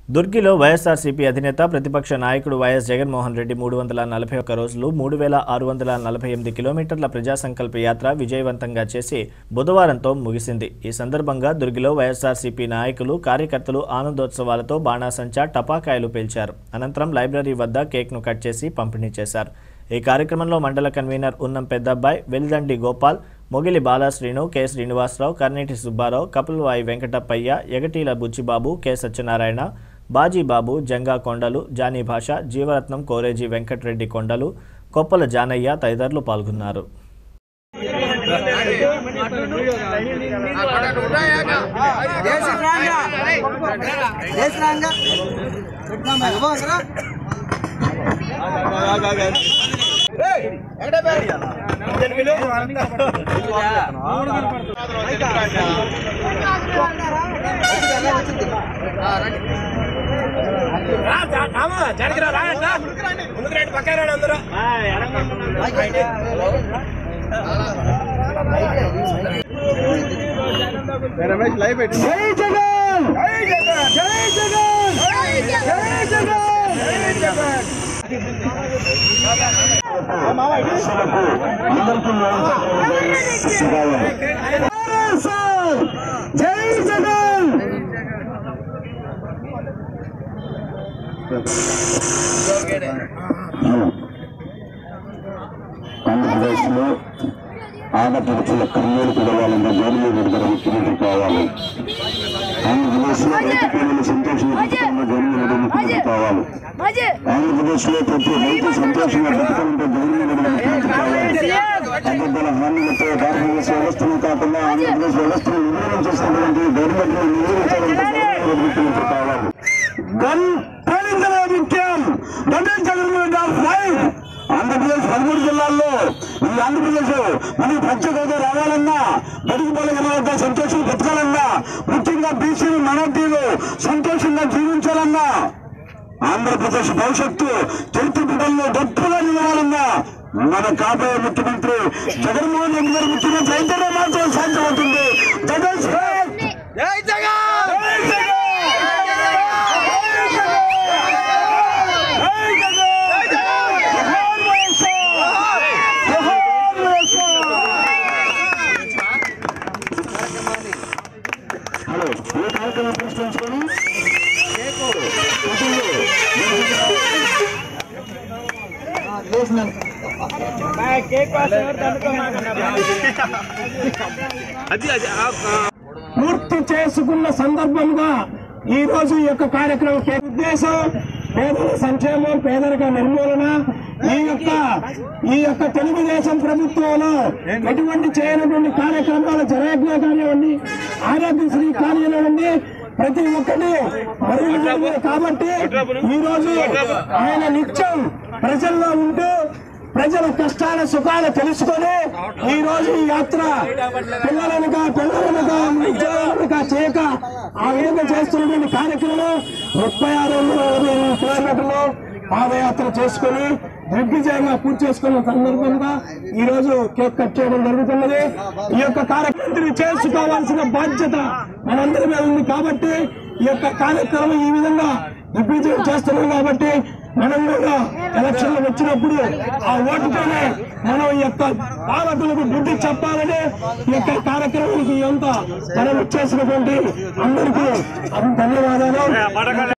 దుర్గిలో వైఎస్ఆర్సీపీ అధినేత ప్రతిపక్ష నాయకుడు వైఎస్ జగన్మోహన్ రెడ్డి మూడు వందల నలభై ఒక్క రోజులు మూడు వేల ఆరు వందల నలభై ఎనిమిది కిలోమీటర్ల ప్రజా సంకల్ప యాత్ర విజయవంతంగా చేసి బుధవారంతో ముగిసింది ఈ సందర్భంగా దుర్గిలో వైఎస్ఆర్సీపీ నాయకులు కార్యకర్తలు ఆనందోత్సవాలతో బాణాసంచా టపాకాయలు పేల్చారు అనంతరం లైబ్రరీ వద్ద కేక్ను కట్ చేసి పంపిణీ చేశారు ఈ కార్యక్రమంలో మండల convener Unnam Peddabbayi Veldandi Gopal Mogili Balasrinu K Srinivasarao Karneti Subbarao Kapilvai Venkatappayya Egatila Buchibabu K Satyanarayana Bajibabu Janga Kondalu Jani భాష జీవరత్నం కోరేజీ వెంకటరెడ్డి కొండలు కొప్పల జానయ్య తదితరులు పాల్గొన్నారు రమేష్ లైవ్ పెట్టి జై జగన్ జై జగన్ జై జగన్ జై జగన్ జై జగన్ జై జగన్ ఆంధ్రప్రదేశ్లో ఆడపడుచుల కర్నూలు పిలవాలన్న గవర్నమెంట్ విడుదల ముఖ్యమంత్రి కావాలి ఆంధ్రప్రదేశ్లో రైతు పిల్లలు సంతోషంగా బతుకుతున్న గవర్నమెంట్ ముఖ్యమంత్రి కావాలి ఆంధ్రప్రదేశ్లో ప్రతి రైతు సంతోషంగా బతుకుతుంటే గవర్నమెంట్ ముఖ్యమంత్రి కావాలి అబద్ధాల హామీలతో భారతదేశ వ్యవస్థను కాకుండా ఆంధ్రప్రదేశ్ వ్యవస్థను నిర్మాణం చేసినటువంటి గవర్నమెంట్ నిర్వహించాలంటే గవర్నమెంట్ ముఖ్యమంత్రి కావాలి గన్ పాలించలే ముఖ్యం double Jaganmohan of life Andhra Pradesh పదమూడు జిల్లాల్లో ఈ ఆంధ్రప్రదేశ్ మనకి ప్రత్యేక హోదా రావాలన్నా బడుగు బలగిన వద్ద సంతోషంగా బతకాలన్నా ముఖ్యంగా బీసీలు మైనార్టీలు సంతోషంగా జీవించాలన్నా ఆంధ్రప్రదేశ్ భవిష్యత్తు చరిత్ర పుటల్లో గొప్పగా నిలవాలన్నా మన కాబోయే ముఖ్యమంత్రి జగన్మోహన్ రెడ్డి గారు ముఖ్యమంత్రి అయితేనే మాత్రం సాధ్యమవుతుంది జగన్ శ్రేయస్! జై జగన్ జై జగన్! జై జగన్! జోహార్ వైఎస్ఆర్! జోహార్ వైఎస్ఆర్! హలో ఏ కార్యక్రమం ప్రశ్నించుకొని పూర్తి చేసుకున్న సందర్భంగా ఈ రోజు ఈ యొక్క కార్యక్రమం కే- ఉద్దేశం పేదల సంక్షేమం పేదరిక నిర్మూలన ఈ యొక్క ఈ యొక్క తెలుగుదేశం ప్రభుత్వంలో ఎటువంటి చేయనటువంటి కార్యక్రమాలు జరగజ్ఞ కానివ్వండి ఆరోగ్యశ్రీ కానివ్వండి ప్రతి ఒక్కటి మరుగుదొడ్డి కాబట్టి ఈ రోజు ఆయన నిత్యం ప్రజల్లో ఉంటూ ప్రజల కష్టాల సుఖాలు తెలుసుకొని ఈ రోజు ఈ యాత్ర పిల్లలనుక పిల్లలనుక ఉద్యోగాలనుక చేయక ఆ విధంగా చేస్తున్నటువంటి కార్యక్రమం ముప్పై ఆరు కిలోమీటర్లు పాదయాత్ర చేసుకొని దిగ్విజయంగా పూర్తి చేసుకున్న సందర్భంగా ఈ రోజు కేక్ కట్ చేయడం జరుగుతున్నది ఈ యొక్క కార్యక్రమం చేసుకోవాల్సిన బాధ్యత మనందరి మీద ఉంది కాబట్టి ఈ యొక్క కార్యక్రమం ఈ విధంగా దిగ్విజయం చేస్తున్నాం కాబట్టి మనం కూడా ఎలక్షన్లు వచ్చినప్పుడు ఆ ఓటుతోనే మనం ఈ యొక్క పాలకులకు బుద్ధి చెప్పాలని ఈ యొక్క కార్యక్రమానికి ఎంత మనం ఇచ్చేసినటువంటి అందరికీ ధన్యవాదాలు